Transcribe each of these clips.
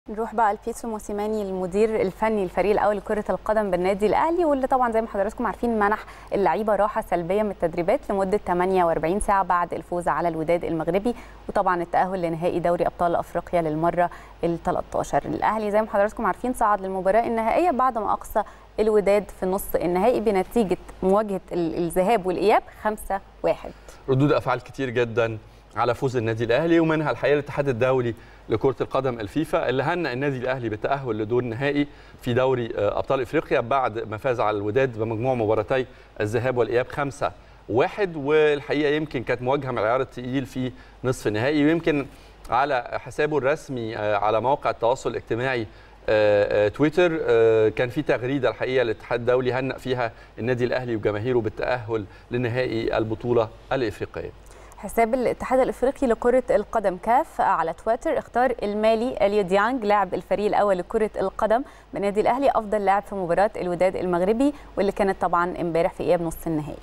نروح بقى لبيتسو موسيماني المدير الفني الفريق الاول لكره القدم بالنادي الاهلي واللي طبعا زي ما حضراتكم عارفين منح اللعيبه راحه سلبيه من التدريبات لمده 48 ساعه بعد الفوز على الوداد المغربي وطبعا التاهل لنهائي دوري ابطال افريقيا للمره ال 13 الاهلي زي ما حضراتكم عارفين صعد للمباراه النهائيه بعد ما اقصى الوداد في النص النهائي بنتيجه مواجهه الذهاب والاياب 5 1 ردود افعال كتير جدا على فوز النادي الاهلي ومنها الحقيقه الاتحاد الدولي لكره القدم الفيفا اللي هنأ النادي الاهلي بالتاهل لدور النهائي في دوري ابطال افريقيا بعد ما فاز على الوداد بمجموع مباراتي الذهاب والاياب خمسة واحد والحقيقه يمكن كانت مواجهه من العيار الثقيل في نصف النهائي ويمكن على حسابه الرسمي على مواقع التواصل الاجتماعي تويتر كان في تغريده الحقيقه الاتحاد الدولي هنأ فيها النادي الاهلي وجماهيره بالتاهل لنهائي البطوله الافريقيه حساب الاتحاد الافريقي لكره القدم كاف على تويتر اختار المالي اليو ديانج لاعب الفريق الاول لكره القدم بالنادي الاهلي افضل لاعب في مباراه الوداد المغربي واللي كانت طبعا امبارح في اياب نص النهائي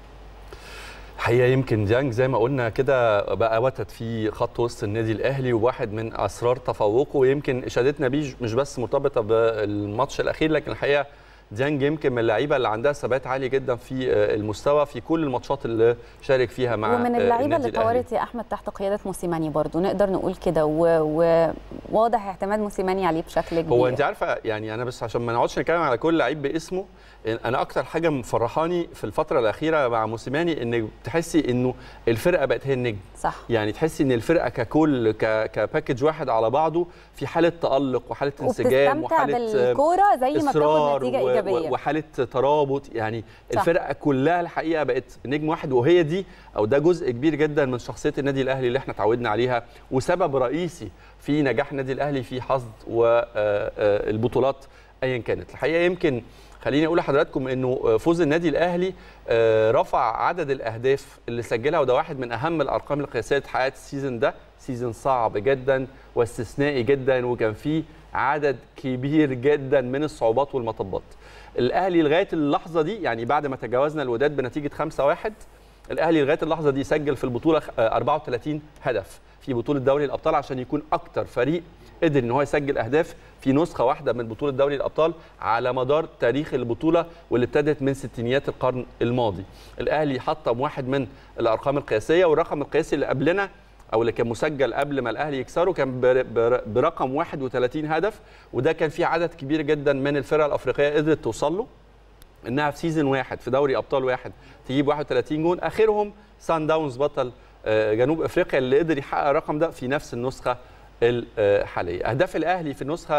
الحقيقه يمكن ديانج زي ما قلنا كده بقى وتد في خط وسط النادي الاهلي وواحد من اسرار تفوقه ويمكن اشادتنا بيه مش بس مرتبطه بالماتش الاخير لكن الحقيقه ديانج يمكن من اللعيبه اللي عندها ثبات عالي جدا في المستوى في كل الماتشات اللي شارك فيها مع ومن اللعيبه اللي طورت يا احمد تحت قياده موسيماني برضو نقدر نقول كده وواضح اعتماد موسيماني عليه بشكل كبير هو انت عارفه يعني انا بس عشان ما نقعدش نتكلم على كل لعيب باسمه انا اكتر حاجه مفرحاني في الفتره الاخيره مع موسيماني ان تحسي انه الفرقه بقت هي النجم صح يعني تحسي ان الفرقه ككل كباكج واحد على بعضه في حاله تالق وحاله انسجام وحاله بالكوره زي ما بتاخد نتيجه ايجابيه وحاله ترابط يعني صح. الفرقه كلها الحقيقه بقت نجم واحد وهي دي او ده جزء كبير جدا من شخصيه النادي الاهلي اللي احنا اتعودنا عليها وسبب رئيسي في نجاح النادي الاهلي في حصد والبطولات ايا كانت الحقيقه يمكن خليني اقول لحضراتكم انه فوز النادي الاهلي رفع عدد الاهداف اللي سجلها وده واحد من اهم الارقام القياسيه اللي اتحققت السيزون ده سيزون صعب جدا واستثنائي جدا وكان فيه عدد كبير جدا من الصعوبات والمطبات الاهلي لغايه اللحظه دي يعني بعد ما تجاوزنا الوداد بنتيجه 5-1 الاهلي لغايه اللحظه دي سجل في البطوله 34 هدف في بطوله دوري الابطال عشان يكون اكتر فريق قدر ان هو يسجل اهداف في نسخه واحده من بطوله دوري الابطال على مدار تاريخ البطوله واللي ابتدت من ستينيات القرن الماضي. الاهلي حطم واحد من الارقام القياسيه والرقم القياسي اللي قبلنا او اللي كان مسجل قبل ما الاهلي يكسره كان برقم 31 هدف وده كان فيه عدد كبير جدا من الفرق الافريقيه قدرت توصل له انها في سيزون واحد في دوري ابطال واحد تجيب 31 جون اخرهم سان داونز بطل جنوب افريقيا اللي قدر يحقق الرقم ده في نفس النسخه الحاليه اهداف الاهلي في النسخه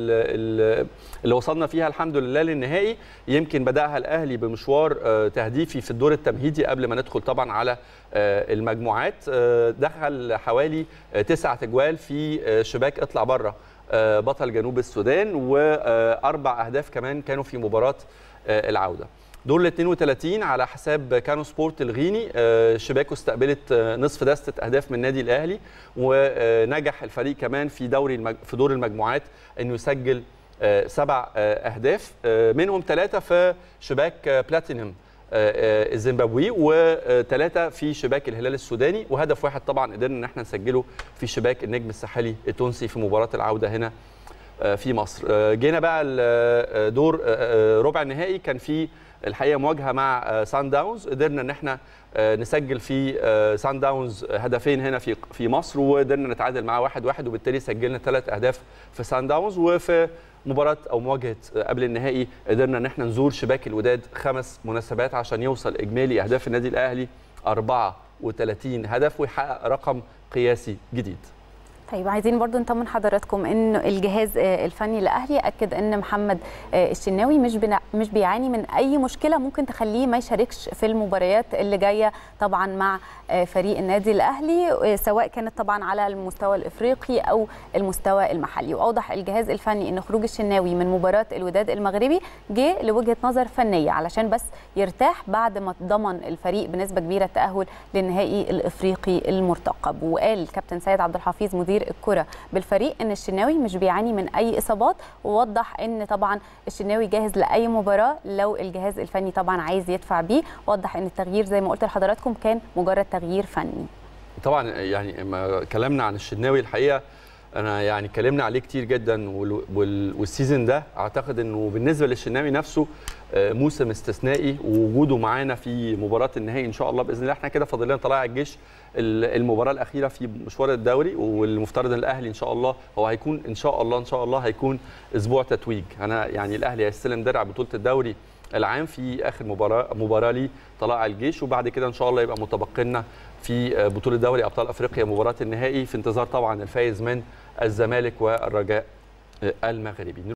اللي وصلنا فيها الحمد لله للنهائي يمكن بداها الاهلي بمشوار تهديفي في الدور التمهيدي قبل ما ندخل طبعا على المجموعات دخل حوالي تسعة اجوال في شباك اطلع بره بطل جنوب السودان واربع اهداف كمان كانوا في مباراه العوده دور ال 32 على حساب كانو سبورت الغيني شباكه استقبلت نصف دستة اهداف من النادي الاهلي ونجح الفريق كمان في دوري المج... في دور المجموعات انه يسجل سبع اهداف منهم ثلاثه في شباك بلاتينيوم الزيمبابوي وثلاثه في شباك الهلال السوداني وهدف واحد طبعا قدرنا ان احنا نسجله في شباك النجم الساحلي التونسي في مباراه العوده هنا في مصر جينا بقى دور ربع النهائي كان في الحقيقه مواجهه مع سان داونز قدرنا ان احنا نسجل في سان داونز هدفين هنا في في مصر وقدرنا نتعادل معاه واحد واحد وبالتالي سجلنا ثلاث اهداف في سان داونز وفي مباراه او مواجهه قبل النهائي قدرنا ان احنا نزور شباك الوداد خمس مناسبات عشان يوصل اجمالي اهداف النادي الاهلي 34 هدف ويحقق رقم قياسي جديد طيب عايزين برضو نطمن حضراتكم ان الجهاز الفني الاهلي اكد ان محمد الشناوي مش بنا مش بيعاني من اي مشكله ممكن تخليه ما يشاركش في المباريات اللي جايه طبعا مع فريق النادي الاهلي سواء كانت طبعا على المستوى الافريقي او المستوى المحلي واوضح الجهاز الفني ان خروج الشناوي من مباراه الوداد المغربي جه لوجهه نظر فنيه علشان بس يرتاح بعد ما ضمن الفريق بنسبه كبيره التاهل للنهائي الافريقي المرتقب وقال الكابتن سيد عبد الحفيظ مدير الكره بالفريق ان الشناوي مش بيعاني من اي اصابات ووضح ان طبعا الشناوي جاهز لاي مباراه لو الجهاز الفني طبعا عايز يدفع بيه وضح ان التغيير زي ما قلت لحضراتكم كان مجرد تغيير فني طبعا يعني ما كلامنا عن الشناوي الحقيقه انا يعني اتكلمنا عليه كتير جدا وال- وال- والسيزون ده اعتقد انه بالنسبه للشناوي نفسه آه، موسم استثنائي ووجوده معانا في مباراه النهائي ان شاء الله باذن الله احنا كده فاضل لنا طلائع الجيش ال- المباراه الاخيره في مشوار الدوري والمفترض ان الاهلي ان شاء الله هو هيكون ان شاء الله ان شاء الله هيكون اسبوع تتويج انا يعني الاهلي هيستلم درع بطوله الدوري العام في اخر مباراه مباراه ليه طلائع الجيش وبعد كده ان شاء الله يبقى متبقي لنا في آه، بطوله دوري ابطال افريقيا مباراه النهائي في انتظار طبعا الفايز من الزمالك والرجاء آه، المغربي